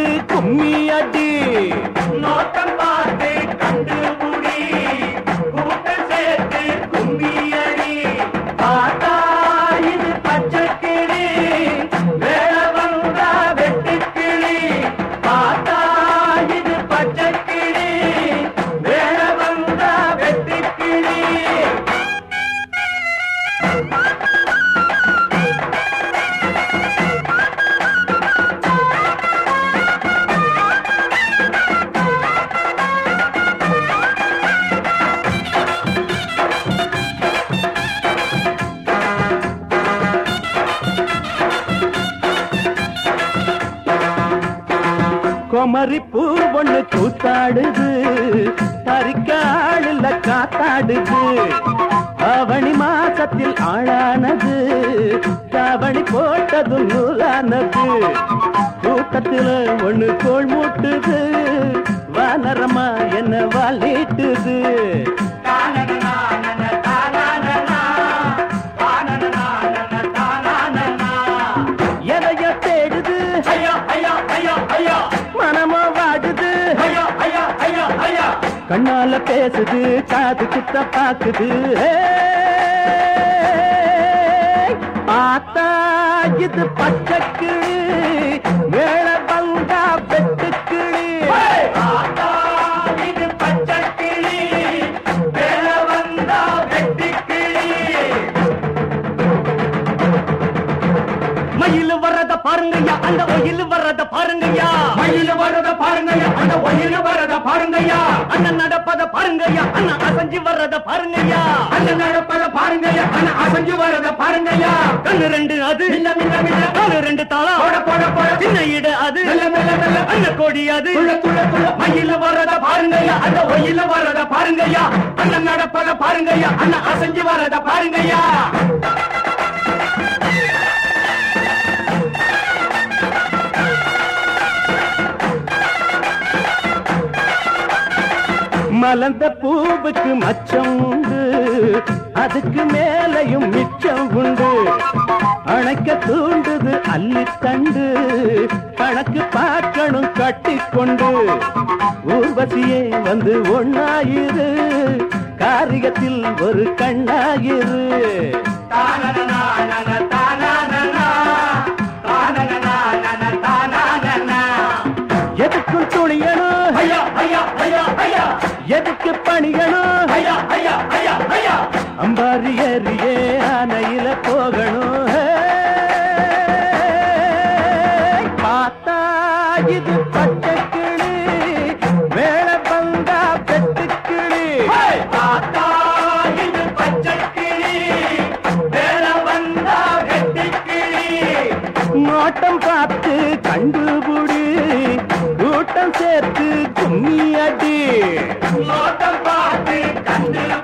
கும்மி அடி நோட்டம் பார்த்து கண்டுபிடி கூட்டம் சேர்த்து கும்மியடி பார்த்தா இது பச்சை கிளி வேலை வந்தா வெட்டுக்கிளி பார்த்தா இது பச்சை கிளி வேலை வந்தா வெட்டுக்கிளி குமரி பூ ஒண்ணு கூத்தாடுது பறிக்க ஆளில்ல காத்தாடுது அவனி மாசத்தில் ஆளானது கவனி போட்டதும் நூலானது கூட்டத்துல ஒண்ணு கோள் மூட்டுது வானரமா என்ன வாலிட்டுது எதைய தேடுது மனமோ வாடுது கண்ணால பேசுது காது கிட்ட பாக்குது ஆத்தா இது பச்சைக்கிளி வேள பங்கா வெட்டுக்கிளி மயில் வர்றத பாருங்கய்யா அந்த ஒயில் வர்றத பாருங்கய்யா பாருங்கய்யா அண்ணன் நடப்பத பாருங்கய்யா அண்ணன் அசைஞ்சு வர்றத பாருங்கய்யா அண்ணன் நடப்பத பாருங்கய்யா அண்ணன் அசைஞ்சு வரத பாருங்கய்யா கண்ணு ரெண்டு அது மில்ல மில்ல மில்ல காலு ரெண்டு தாளம் போட போட போட சின்ன இட அது மெல்ல மெல்ல மெல்ல அண்ண கோடி அது துள்ள துள்ள துள்ள மயில வர்றத பாருங்கய்யா அந்த ஒயில வர்றத பாருங்கய்யா அண்ணன் நடப்பத பாருங்கய்யா அண்ணன் அசைஞ்சு வர்றத பாருங்கய்யா மலர்ந்த பூவுக்கு மச்சம் உண்டு அதுக்கு மேலையும் மிச்சம் உண்டு அணைக்க தூண்டுது அள்ளித்தண்டு கணக்கு பார்க்கணும் கட்டிக்கொண்டு ஊர்வசியே வந்து ஒண்ணாயிரு காரியத்தில் ஒரு கண்ணாயிரு தானனனா தானனனா தானனனா தானனனா எதுக்கும் துணியணும் ஐயா ஐயா ஐயா ஐயா எதுக்கு பணியணும் ஐயா ஐயா ஐயா ஐயா அம்பாரி ஏறியே ஆனையில போகணும் ஹே. பார்த்தா இது பச்சை கிளி வேள பங்கா பெட்டுக்கிளி ஏய், தாத்தா, இது பச்சைக் கிளி. வேலை வந்தா வெட்டுக் கிளி. நோட்டம் பார்த்து கண்டுபிடி கூட்டம் சேர்த்து கும்மி அடி நோட்டம் பார்த்து கண்டு